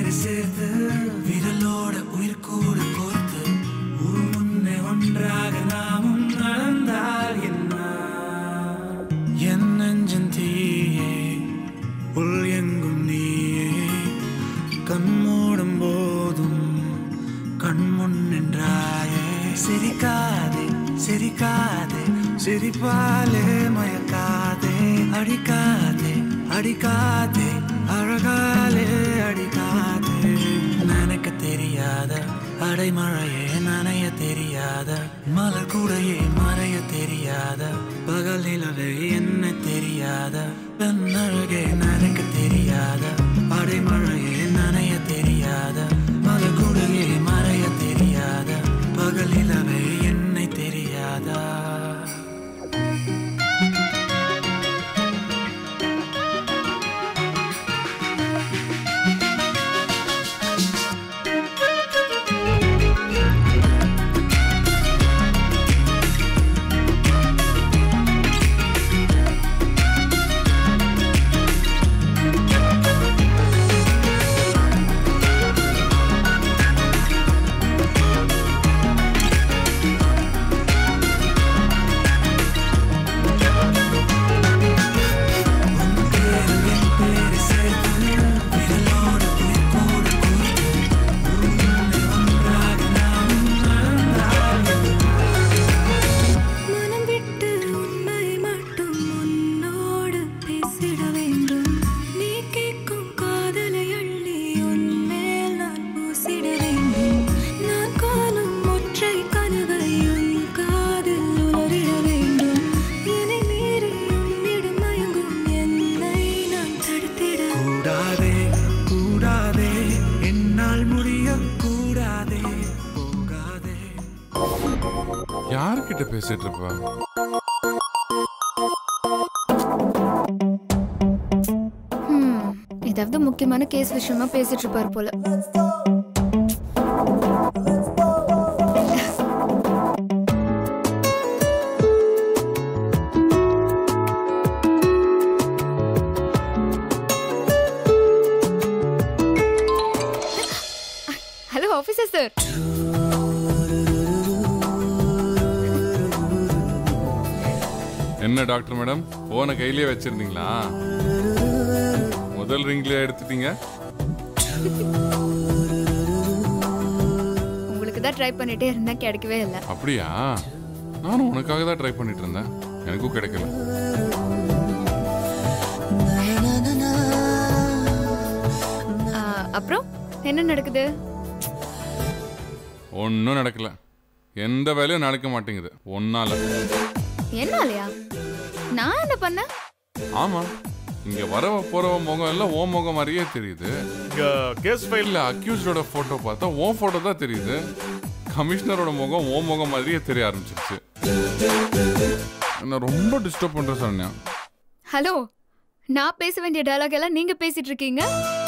பேரை சேர்த்து விரலோட உயிர் கூட கோர்த்து ஒரு முன்னே ஒன்றாக நாமும் நடந்தால் என்ன என் நெஞ்சன் தீயே உள் எங்கும் நீயே கண் மூடும் போதும் கண் முன் நின்றாயே சிரிக்காதே சிரிக்காதே சிரிப்பாலே மயக்காதே அடிக்காதே அடிக்காதே அழகாலே அடிக்காதே நினைக்க தெரியாத அடைமழையே நனைய தெரியாத மலர் கூடையே மறைய தெரியாத பகல் நிலவே என்ன தெரியாத பெண் அழகே நினைக்க தெரியாத அடைமழையே நனைய தெரியாத மலர் கூடையே மறைய தெரியாத பகல் நிலவே என்னை தெரியாதா மனம் விட்டு உண்மை மட்டும் உன்னோடு பேசிட வேண்டும் நீ கேட்கும் காதலை அள்ளி உன்மேல் நான் பூசிட வேண்டும் நான் காணும் ஒற்றை கனவை உன் காதில் உளறிட வேண்டும் என்னை மீறி உன்னிடம் மயங்கும் என்னை நான் தடுத்திட கூடாதே கூடாதே என்னால் முடிய கூடாதே போகாதே யார்கிட்ட பேசிட்டு இருப்பா ஹம், ஏதாவது முக்கியமான கேஸ் விஷயமா பேசிட்டு இருப்பாரு போல ஹலோ ஆஃபீஸர் சார் என்ன டாக்டர் மேடம் போன கையிலேயே வச்சிருந்தீங்களா முதல் ரிங்லயே எடுத்துட்டீங்க உங்களுக்கு தான் ட்ரை பண்ணிட்டே இருந்தா கிடைக்கவே இல்லை அப்படியா நானும் உனக்காக தான் ட்ரை பண்ணிட்டு இருந்தேன் எனக்கும் கிடைக்கல ஆ, அப்புறம் என்ன நடக்குது ஒன்றும் நடக்கல எந்த வேலையும் நடக்க மாட்டேங்குது ஒன்னால என்னாலயா நான் என்ன பண்ண ஆமா இங்க வரவ போறவ முகம் எல்லாம் ஓ முகம் மாதிரியே தெரியுது இங்க கேஸ் ஃபைல் இல்ல அக்யூஸ்டோட போட்டோ பார்த்தா உன் போட்டோ தான் தெரியுது கமிஷனரோட முகம் ஓ முகம் மாதிரியே தெரிய ஆரம்பிச்சிருச்சு என்ன ரொம்ப டிஸ்டர்ப் பண்ற சரண்யா ஹலோ நான் பேச வேண்டிய டயலாக் எல்லாம் நீங்க பேசிட்டு இருக்கீங்க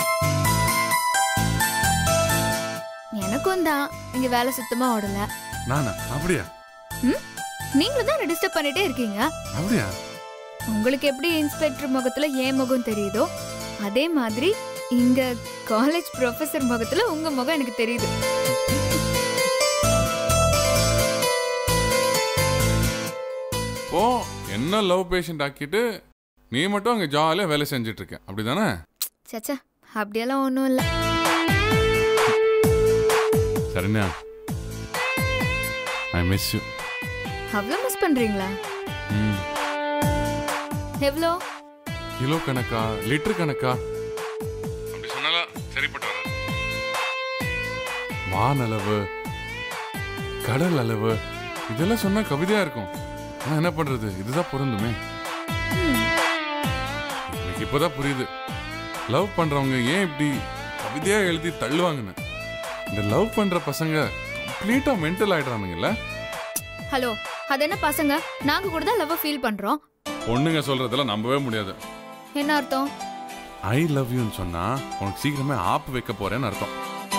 எனக்கும் தான் இங்க வேலை சுத்தமா ஓடல நானா அப்படியா ம்? நீங்களும் தான் டிஸ்டர்ப் பண்ணிட்டே இருக்கீங்க அப்படியா உங்களுக்கு எப்படி இன்ஸ்பெக்டர் முகத்துல என் முகம் தெரியுதோ அதே மாதிரி இங்க காலேஜ் ப்ரொஃபசர் முகத்துல உங்க முகம் எனக்கு தெரியுது ஓ என்ன லவ் பேஷண்ட் ஆக்கிட்டு நீ மட்டும் அங்க ஜாலியா வேலை செஞ்சுட்டு இருக்க அப்படிதானே சச்சா அப்படியெல்லாம் ஒன்றும் இல்லை சரண்யா ஐ மிஸ் யூ அவ்வளோ மிஸ் பண்றீங்களா எவ்வளோ கிலோ கணக்கா லிட்டர் கணக்கா அப்படி சொன்னாலா சரிப்பட்டு வராது வான் அளவு கடல் அளவு இதெல்லாம் சொன்னா கவிதையா இருக்கும் ஆனா என்ன பண்றது இதுதான் பொருந்துமே எனக்கு இப்பதான் புரியுது லவ் பண்றவங்க ஏன் இப்படி கவிதையா எழுதி தள்ளுவாங்கன்னு இந்த லவ் பண்ற பசங்க கம்ப்ளீட்டா மென்டல் ஆயிடுறானுங்கல்ல ஹலோ அது என்ன பசங்க நாங்க கூட தான் லவ் ஃபீல் பண்றோம் பொண்ணுங்க சொல்றதெல்லாம் நம்பவே முடியாது என்ன அர்த்தம் ஐ லவ் யூன்னு சொன்னா உனக்கு சீக்கிரமே ஆப்பு வைக்க போறேன்னு அர்த்தம்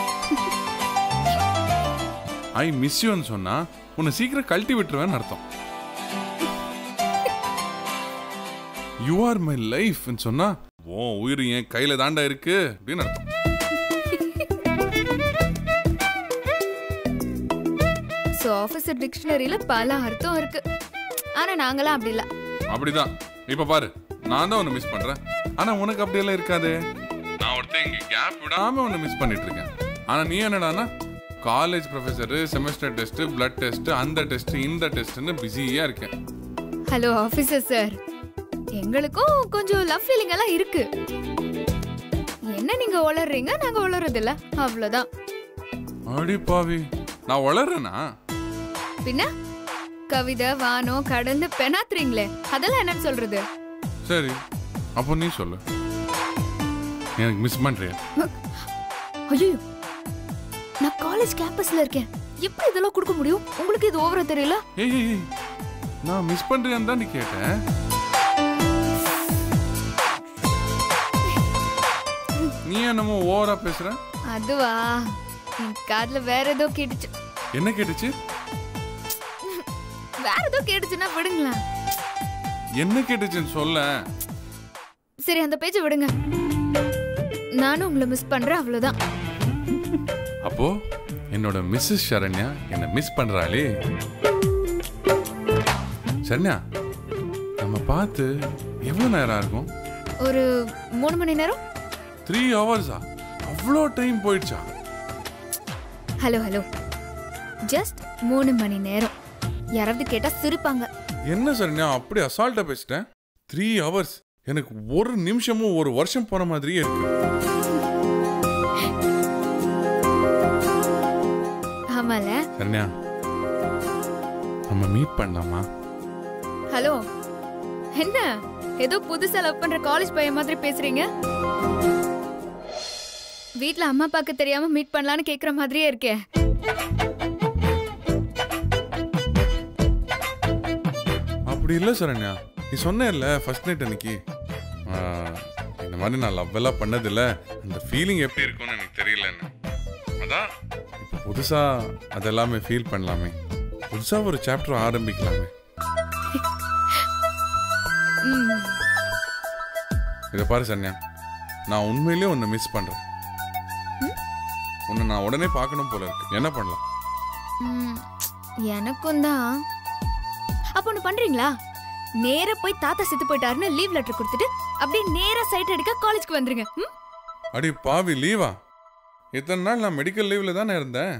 ஐ மிஸ் யூன்னு சொன்னா உன்னை சீக்கிரம் கழட்டி விட்டுருவேன்னு அர்த்தம் யூ ஆர் மை லைஃப்னு சொன்னா உன் உயிர் என் கையில தாண்டா இருக்கு அப்படின்னு அர்த்தம் ஆபீசர் டிக்ஷனரியில பல அர்த்தம் இருக்கு ஆனா நாங்களாம் அப்படி இல்ல அப்படிதான் இப்ப பாரு நான் தான் ஒன்னு மிஸ் பண்றேன் ஆனா உனக்கு அப்படியெல்லாம் இருக்காதே நான் ஒருத்தன் இங்க கேப் விடாம ஒன்னு மிஸ் பண்ணிட்டு இருக்கேன் ஆனா நீ என்னடானா college professor semester test blood test அந்த டெஸ்ட் இந்த டெஸ்ட்னு பிஸியா இருக்கேன் ஹலோ ஆபீசர் சார் எங்களுக்கும் கொஞ்சம் லவ் ஃபீலிங் எல்லாம் இருக்கு என்ன நீங்க உளறீங்க நாங்க உளறது இல்ல அவ்வளவுதான் அடி பாவி நான் வளர்றேனா பின்ன கவிதை வானம் கடந்து பெனாத்துறீங்களே அதெல்லாம் என்னன்னு சொல்றது சரி அப்போ நீ சொல்லு எனக்கு மிஸ் பண்றியா ஐயோ நான் காலேஜ் கேம்பஸ்ல இருக்கேன் எப்படி இதெல்லாம் கொடுக்க முடியும் உங்களுக்கு இது ஓவரா தெரியல ஏய் ஏய், ஏய் நான் மிஸ் பண்றியான்னு தான் நீ கேட்டேன் நீ என்னமோ ஓவரா பேசுற அதுவா என் காதுல வேற ஏதோ கேட்டுச்சு என்ன கேட்டுச்சு வேற ஏதோ கேட்டுச்சுன்னா விடுங்களேன் என்ன கேட்டுச்சுன்னு சொல்ல சரி அந்த பேச்சை விடுங்க நானும் உங்களை மிஸ் பண்றேன் அவ்வளவுதான் அப்போ என்னோட மிஸ்ஸஸ் சரண்யா என்ன மிஸ் பண்றாளே சரண்யா நம்ம பார்த்து எவ்வளவு நேரம் இருக்கும் ஒரு மூணு மணி நேரம் த்ரீ ஹவர்ஸா அவ்வளோ டைம் போயிடுச்சா ஹலோ ஹலோ ஜஸ்ட் மூணு மணி நேரம் யாராவது கேட்டா சிரிப்பாங்க என்ன சரண்யா அப்படி அசால்ட்டா பேசிட்டேன் த்ரீ ஹவர்ஸ் எனக்கு ஒரு நிமிஷமும் ஒரு வருஷம் போன மாதிரியே இருக்கு ஆமால சரண்யா நம்ம மீட் பண்ணலாமா ஹலோ என்ன ஏதோ புதுசா லவ் பண்ற காலேஜ் பையன் மாதிரி பேசுறீங்க வீட்ல அம்மா அப்பாக்கு தெரியாம மீட் பண்ணலாம்னு கேக்குற மாதிரியே இருக்கே அப்படி இல்லை சரண்யா நீ சொன்னேல்ல ஃபர்ஸ்ட் நைட் அன்னைக்கு ஆ, இந்த மாதிரி நான் லவ் எல்லாம் பண்ணதில்ல அந்த ஃபீலிங் எப்படி இருக்கும்னு எனக்கு தெரியலன்னு அதான் இப்போ புதுசா அதெல்லாமே ஃபீல் பண்ணலாமே புதுசா ஒரு சாப்டர் ஆரம்பிக்கலாமே ம், இதை பாரு சரண்யா நான் உண்மையிலேயே உன்னை மிஸ் பண்றேன் உன்னை நான் உடனே பார்க்கணும் போல இருக்கு என்ன பண்ணலாம் ம், எனக்கும் தான் அப்ப ஒண்ணு பண்றீங்களா நேரா போய் தாத்தா செத்து போயிட்டாருன்னு லீவ் லெட்டர் கொடுத்துட்டு அப்படியே நேரா சைட் அடிக்க காலேஜ்க்கு வந்துருங்க ம்? அடி பாவி லீவா இத்தனை நாள் நான் மெடிக்கல் லீவ்ல தானே இருந்தேன்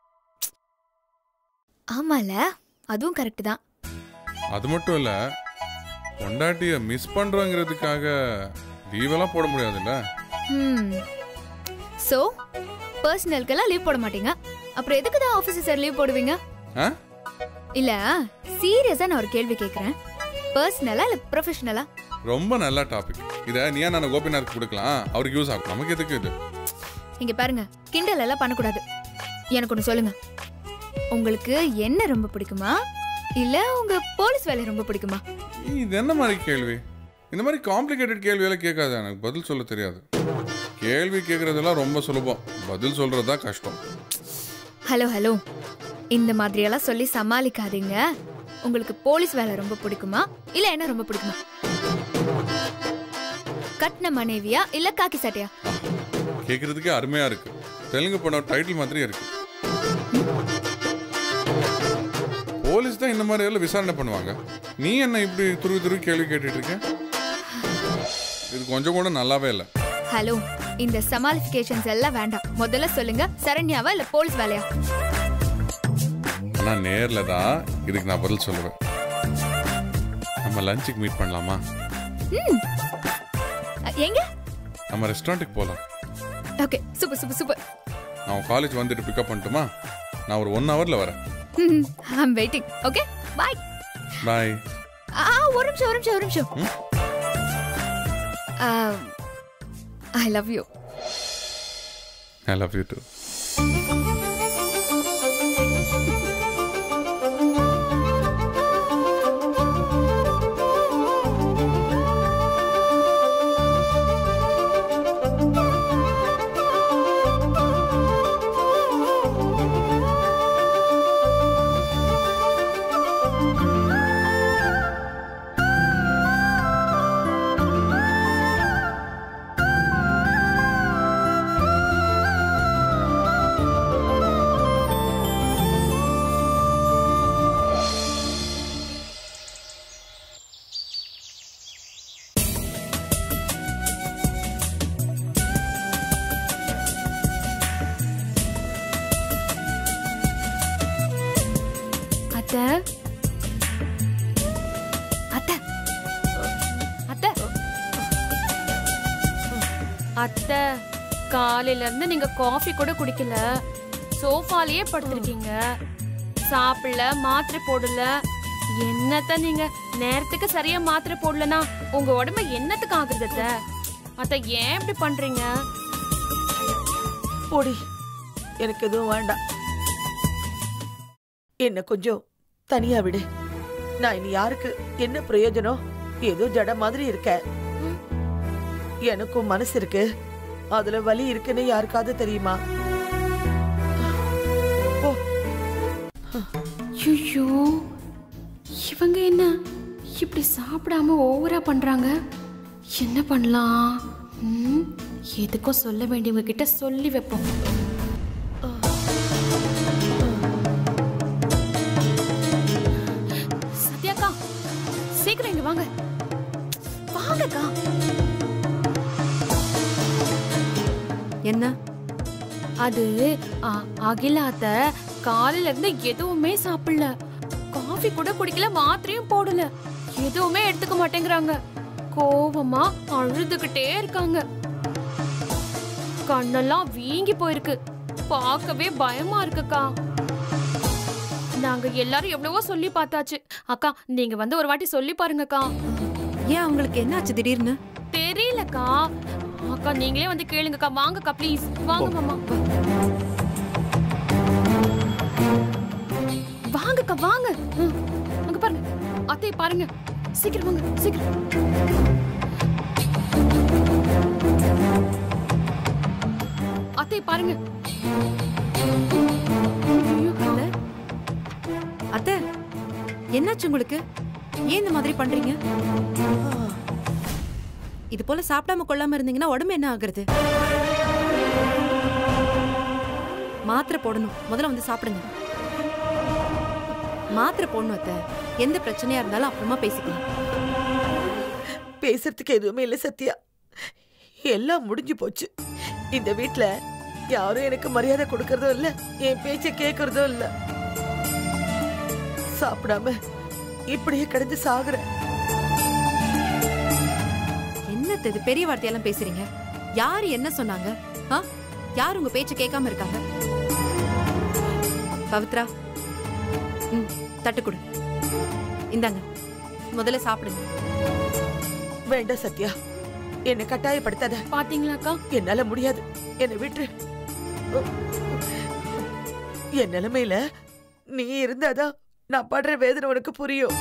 ஆமால அதுவும் கரெக்ட் தான் அது மட்டும் இல்ல பொண்டாட்டிய மிஸ் பண்றோங்கிறதுக்காக லீவெல்லாம் போட முடியாதுல்ல ம் சோ பர்சனலுக்கெல்லாம் லீவ் போட மாட்டீங்க அப்புறம் எதுக்கு தான் ஆஃபீஸர் சார் லீவ் போடுவீங்க ஆ? இல்ல சீரியஸா நான் ஒரு கேள்வி கேக்குறேன் பர்சனலா இல்ல ப்ரொஃபஷனலா ரொம்ப நல்ல டாபிக் இத நீ நான் கோபிநாத் கொடுக்கலாம் அவருக்கு யூஸ் ஆகும் நமக்கு எதுக்கு இது இங்க பாருங்க கிண்டல் எல்லாம் பண்ணக்கூடாது எனக்கு ஒண்ணு சொல்லுங்க உங்களுக்கு என்ன ரொம்ப பிடிக்குமா இல்ல உங்க போலீஸ் வேலை ரொம்ப பிடிக்குமா ஏய், இது என்ன மாதிரி கேள்வி இந்த மாதிரி காம்ப்ளிகேட்டட் கேள்வியெல்லாம் கேட்காது எனக்கு பதில் சொல்ல தெரியாது கேள்வி கேட்கறதெல்லாம் ரொம்ப சுலபம் பதில் சொல்றது தான் கஷ்டம் ஹலோ ஹலோ இந்த மாதிரியெல்லாம் சொல்லி சமாளிக்காதீங்க உங்களுக்கு போலீஸ் வேலை ரொம்ப பிடிக்குமா இல்ல என்ன ரொம்ப பிடிக்குமா கட்ன மனைவியா இல்ல காக்கி சட்டையா கேட்கறதுக்கே அருமையா இருக்கு தெலுங்கு படம் டைட்டில் மாதிரி இருக்கு போலீஸ் தான் இந்த மாதிரி எல்லாம் விசாரணை பண்ணுவாங்க நீ என்ன இப்படி துருவி துருவி கேள்வி கேட்டுட்டு இருக்க இது கொஞ்சம் கூட நல்லாவே இல்லை ஹலோ இந்த சமாளிஃபிகேஷன்ஸ் எல்லாம் வேண்டாம் முதல்ல சொல்லுங்க சரண்யாவா இல்ல போலீஸ் வேலையா ஆனா நேர்ல தான் இதுக்கு நான் பதில் சொல்லுவேன் நம்ம லஞ்சுக்கு மீட் பண்ணலாமா அ, எங்க நம்ம ரெஸ்டாரண்ட்டுக்கு போகலாம் ஓகே சூப்பர் சூப்பர் சூப்பர் நான் காலேஜ் வந்துட்டு பிக்கப் பண்ணட்டுமா நான் ஒரு ஒன் ஹவர்ல வரேன் I am waiting okay bye bye ஆ ஒரு நிமிஷம் ஒரு நிமிஷம் ஒரு நிமிஷம் I love you I love you too அத்தை காலையில இருந்து நீங்க காஃபி கூட குடிக்கல சோஃபாலேயே படுத்திருக்கீங்க சாப்பிடல மாத்திரை போடல என்னத்த நீங்க நேரத்துக்கு சரியா மாத்திரை போடலனா உங்க உடம்பு என்னத்துக்கு ஆகுறது அத்தை அத்தை ஏன் இப்படி பண்றீங்க போடி எனக்கு எதுவும் வேண்டாம் என்ன கொஞ்சம் தனியா விடு நான் இனி யாருக்கு என்ன பிரயோஜனம் ஏதோ ஜட மாதிரி இருக்க எனக்கும் மனசு இருக்கு அதுல வலி இருக்குன்னு யாருக்காவது தெரியுமா போ ஐயோ இவங்க என்ன இப்படி சாப்பிடாம ஓவரா பண்றாங்க என்ன பண்ணலாம் ம், எதுக்கும் சொல்ல வேண்டியவங்க கிட்ட சொல்லி வைப்போம் சத்யாக்கா சீக்கிரம் இங்க வாங்க வாங்கக்கா என்ன அது அ- அகிலாத்த காலையில இருந்து எதுவுமே சாப்பிடல காஃபி கூட குடிக்கல மாத்திரையும் போடல எதுவுமே எடுத்துக்க மாட்டேங்கிறாங்க கோவமா அழுதுகிட்டே இருக்காங்க கண்ணெல்லாம் வீங்கி போயிருக்கு பார்க்கவே பயமா இருக்குக்கா நாங்க எல்லாரும் எவ்வளவோ சொல்லி பார்த்தாச்சு அக்கா நீங்க வந்து ஒரு வாட்டி சொல்லி பாருங்கக்கா ஏன் அவங்களுக்கு என்னாச்சு திடீர்னு தெரியலக்கா அக்கா நீங்களே வந்து கேளுங்கக்கா வாங்கக்கா ப்ளீஸ் வாங்க மாமா வாங்கக்கா வாங்க ம், அங்க பாருங்க அத்தை பாருங்க சீக்கிரம் வாங்க சீக்கிரம் அத்தை பாருங்க ஐயோ, அத்தை அத்தை என்னாச்சு உங்களுக்கு ஏன் இந்த மாதிரி பண்றீங்க இது போல சாப்பிடாம கொள்ளாம இருந்தீங்கன்னா உடம்பு என்ன ஆகுறது மாத்திரை போடணும் முதல்ல வந்து சாப்பிடுங்க மாத்திரை போடணும் அத்தை எந்த பிரச்சனையா இருந்தாலும் அப்புறமா பேசிக்கலாம் பேசுறதுக்கு எதுவுமே இல்லை சத்யா எல்லாம் முடிஞ்சு போச்சு இந்த வீட்ல யாரும் எனக்கு மரியாதை கொடுக்கறதும் இல்ல என் பேச்ச கேட்கறதும் இல்ல சாப்பிடாம இப்படியே கிடந்து சாகுறேன் என்னத்த இது பெரிய வார்த்தையெல்லாம் பேசுறீங்க யாரு என்ன சொன்னாங்க ஆ யார் உங்க பேச்ச கேட்காம இருக்காங்க பவித்ரா ம் தட்டு கொடு இந்தாங்க முதல்ல சாப்பிடுங்க வேண்டாம் சத்யா என்னை கட்டாயப்படுத்தாத பாத்தீங்களாக்கா என்னால முடியாது என்னை விட்டு என் நிலைமையில நீ இருந்தாதான் நான் படுற வேதனை உனக்கு புரியும்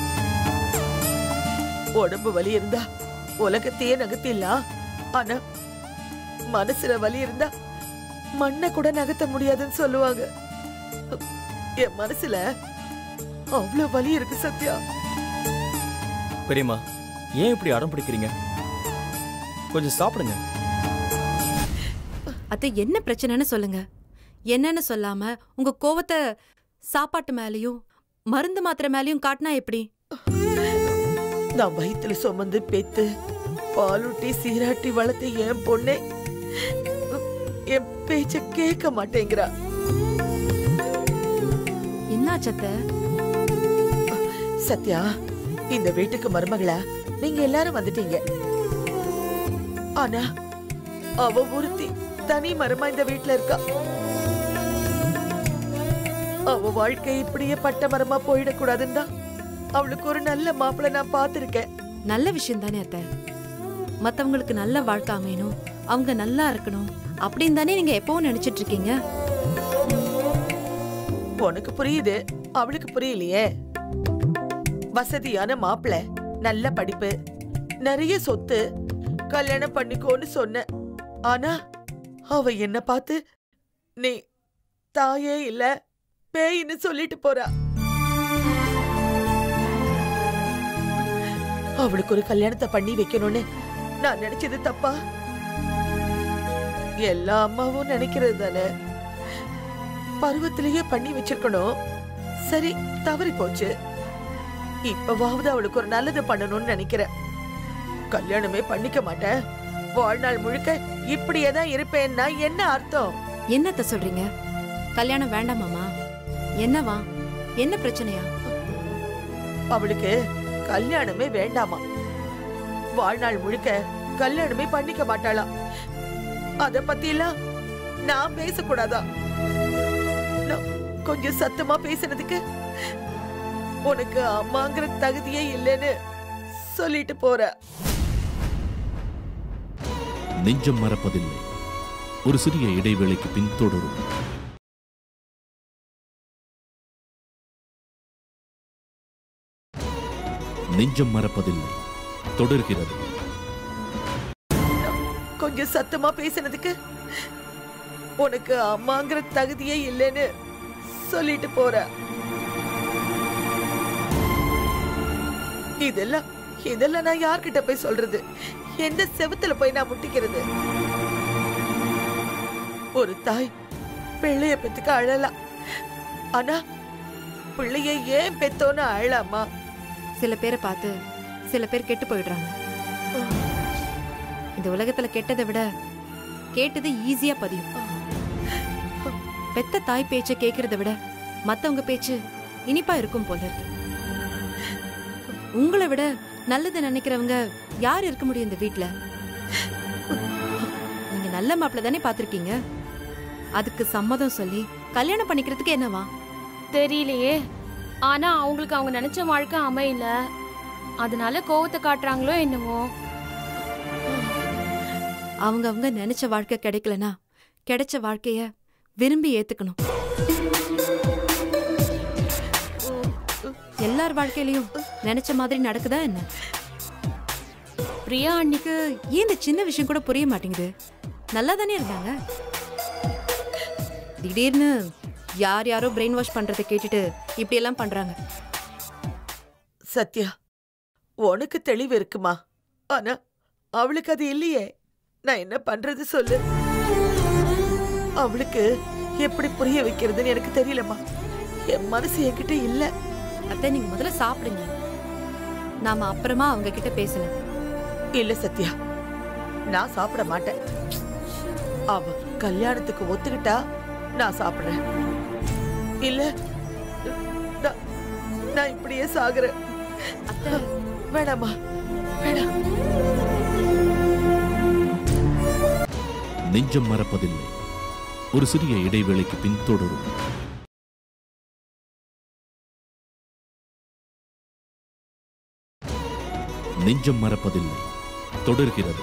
உடம்பு வலி இருந்தா உலகத்தையே நகர்த்திடலாம் ஆனா மனசுல வலி இருந்தா மண்ணை கூட நகர்த்த முடியாதுன்னு சொல்லுவாங்க என் மனசுல அவ்வளவு வலி இருக்கு சத்யா பெரியம்மா ஏன் இப்படி அடம் பிடிக்கிறீங்க கொஞ்சம் சாப்பிடுங்க அத்தை என்ன பிரச்சனைன்னு சொல்லுங்க என்னன்னு சொல்லாம உங்க கோவத்தை சாப்பாட்டு மேலயும் மருந்து மாத்திரை மேலயும் காட்டினா எப்படி நான் வயித்துல சுமந்து பெத்து பாலூட்டி சீராட்டி வளர்த்த என் பொண்ணே என் பேச்ச கேட்க மாட்டேங்கிறா என்னாச்சு அத்தை சத்யா இந்த வீட்டுக்கு மருமகளா நீங்க எல்லாரும் வந்துட்டீங்க ஆனா அவ ஒருத்தி தனி மரமா இந்த வீட்ல இருக்கா அவ வாழ்க்கை இப்படியே பட்ட மரமா போயிடக்கூடாதுன்னு தான் அவளுக்கு ஒரு நல்ல மாப்பிள்ளை நான் பார்த்திருக்கேன் நல்ல விஷயம் தானே அத்தை மத்தவங்களுக்கு நல்ல வாழ்க்கை அமையணும் அவங்க நல்லா இருக்கணும் அப்படின்னு தானே நீங்க எப்பவும் நினைச்சிட்டு இருக்கீங்க உனக்கு புரியுது அவளுக்கு புரியலையே வசதியான மாப்பிள நல்ல படிப்பு நிறைய சொத்து கல்யாணம் பண்ணிக்கோன்னு சொன்ன ஆனா அவ என்ன பார்த்து நீ தாயே இல்ல பேயின்னு சொல்லிட்டு போறா அவளுக்கு ஒரு கல்யாணத்தை பண்ணி வைக்கணும்னு நான் நினைச்சது தப்பா எல்லா அம்மாவும் நினைக்கிறது தானே பருவத்திலேயே பண்ணி வச்சிருக்கணும் சரி தவறி போச்சு இப்பவாவது அவளுக்கு ஒரு நல்லது பண்ணணும்னு நினைக்கிறேன் கல்யாணமே பண்ணிக்க மாட்டேன் வாழ்நாள் முழுக்க இப்படியே தான் இருப்பேன்னா என்ன அர்த்தம் என்னத்த சொல்றீங்க கல்யாணம் வேண்டாமாமா என்னவா என்ன பிரச்சனையா அவளுக்கு கல்யாணமே வேண்டாமா வாழ்நாள் முழுக்க கல்யாணமே பண்ணிக்க மாட்டாளாம் அத பத்தி எல்லாம் நான் பேசக்கூடாதா நான் கொஞ்சம் சத்தமா பேசுனதுக்கு உனக்கு அம்மாங்கிற தகுதியே இல்லைன்னு சொல்லிட்டு போற நெஞ்சம் மறப்பதில்லை ஒரு சிறிய இடைவேளைக்கு பின் தொடரும் நெஞ்சம் மறப்பதில்லை தொடர்கிறது கொஞ்சம் சத்தமா பேசுனதுக்கு உனக்கு அம்மாங்கிற தகுதியே இல்லைன்னு சொல்லிட்டு போற இதெல்லாம் இதெல்லாம் நான் யார்கிட்ட போய் சொல்றது எந்த செவுத்துல போய் நான் முட்டிக்கிறது ஒரு தாய் பிள்ளைய பெத்துக்க அழலாம் ஆனா பிள்ளைய ஏன் பெத்தோன்னு அழலாமா சில பேரை பார்த்து சில பேர் கெட்டு போயிடுறாங்க இந்த உலகத்துல கெட்டதை விட கேட்டது ஈஸியா பதியும் பெத்த தாய் பேச்ச கேக்குறத விட மத்தவங்க பேச்சு இனிப்பா இருக்கும் போல இருக்கு உங்களை விட நல்லது நினைக்கிறவங்க யார் இருக்க முடியும் இந்த வீட்ல நீங்க நல்ல மாப்பிள்ள தானே பாத்திருக்கீங்க அதுக்கு சம்மதம் சொல்லி கல்யாணம் பண்ணிக்கிறதுக்கு என்னவா தெரியலையே ஆனா அவங்களுக்கு அவங்க நினைச்ச வாழ்க்கை அமையல அதனால கோவத்தை காட்டுறாங்களோ என்னவோ அவங்க அவங்க நினைச்ச வாழ்க்கை கிடைக்கலனா கிடைச்ச வாழ்க்கைய விரும்பி ஏத்துக்கணும் எல்லார் வாழ்க்கையிலயும் நினைச்ச மாதிரி நடக்குதா என்ன பிரியா அண்ணி எனக்கு ஏன் இந்த சின்ன விஷயம் கூட புரிய மாட்டேங்குது நல்லா தானே இருந்தாங்க திடீர்னு யார் யாரோ பிரெயின் வாஷ் பண்றதை கேட்டுட்டு இப்படி எல்லாம் பண்றாங்க சத்யா உனக்கு தெளிவு இருக்குமா ஆனா அவளுக்கு அது இல்லையே நான் என்ன பண்றது சொல்லு அவளுக்கு எப்படி புரிய வைக்கிறதுன்னு எனக்கு தெரியலம்மா என் மனசு என்கிட்ட இல்ல அத்தை நீங்க முதல்ல சாப்பிடுங்க நாம அப்புறமா அவங்க கிட்ட பேசணும் இல்ல சத்யா நான் சாப்பிட மாட்டேன் அவ கல்யாணத்துக்கு ஒத்துக்கிட்டா நான் சாப்பிடுறேன் இல்ல நான்- நான் இப்படியே சாகுறேன் வேணாமா வேணாம் நெஞ்சம் மறப்பதில்லை ஒரு சிறிய இடைவேளைக்கு பின் தொடரும் நெஞ்சம் மறப்பதில்லை தொடர்கிறது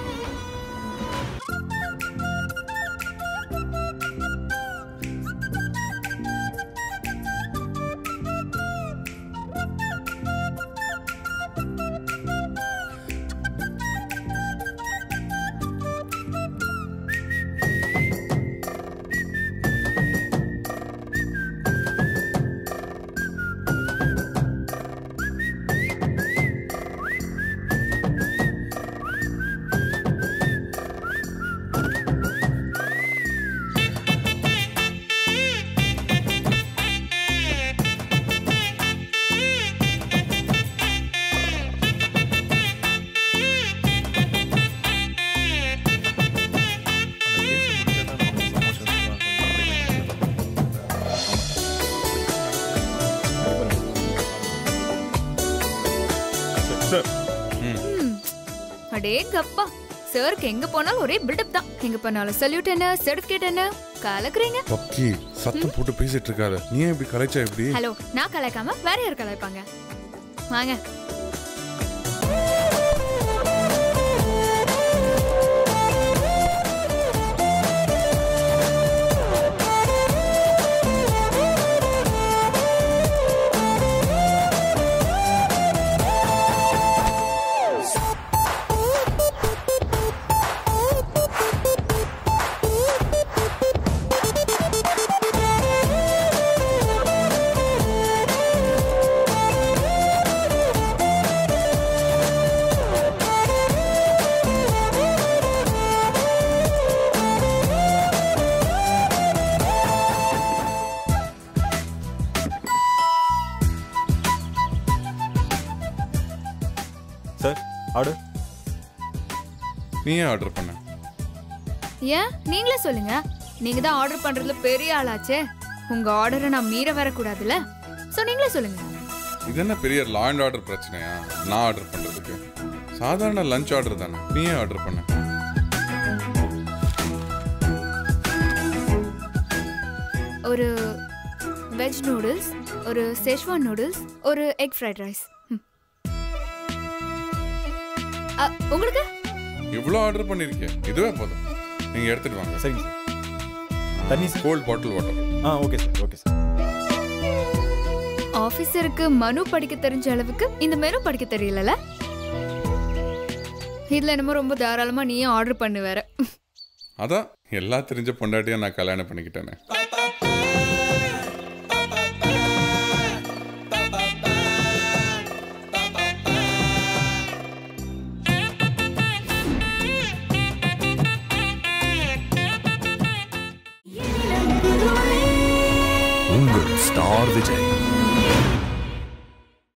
சார் அடே கப்பா சாருக்கு எங்க போனாலும் ஒரே பில்டப் தான் எங்க போனாலும் சல்யூட் என்ன சர்டிபிகேட் என்ன கலக்குறீங்க பக்கி சத்தம் போட்டு பேசிட்டு இருக்காத நீ ஏன் இப்படி கலைச்சா எப்படி ஹலோ நான் கலாய்க்காம வேற யார் கலாய்ப்பாங்க வாங்க சார் ஆர்டர் நீ ஏன் ஆர்டர் பண்ண ஏன் நீங்களே சொல்லுங்க நீங்க தான் ஆர்டர் பண்றதுல பெரிய ஆளாச்சே உங்க ஆர்டரை நான் மீற வரக்கூடாதுல்ல சோ நீங்களே சொல்லுங்க இது என்ன பெரிய லா அண்ட் ஆர்டர் பிரச்சனையா நான் ஆர்டர் பண்றதுக்கு சாதாரண லஞ்ச் ஆர்டர் தானே நீ ஏன் ஆர்டர் பண்ண ஒரு வெஜ் நூடுல்ஸ் ஒரு செஷ்வான் நூடுல்ஸ் ஒரு எக் ஃப்ரைட் ரைஸ் உங்களுக்கு இவ்வளோ ஆர்டர் பண்ணியிருக்கேன் இதுவே போதும் நீங்கள் எடுத்துட்டு வாங்க சரிங்க சார் தண்ணி சார் கோல்ட் பாட்டில் வாட்டர் ஆ ஓகே சார் ஓகே சார் ஆஃபீஸருக்கு மனு படிக்க தெரிஞ்ச அளவுக்கு இந்த மெனு படிக்க தெரியலல இதுல என்னமோ ரொம்ப தாராளமா நீயும் ஆர்டர் பண்ணு வேற அதான் எல்லா தெரிஞ்ச பொண்டாட்டியும் நான் கல்யாணம் பண்ணிக்கிட்டேனே உங்கள் ஸ்டார் விஜய்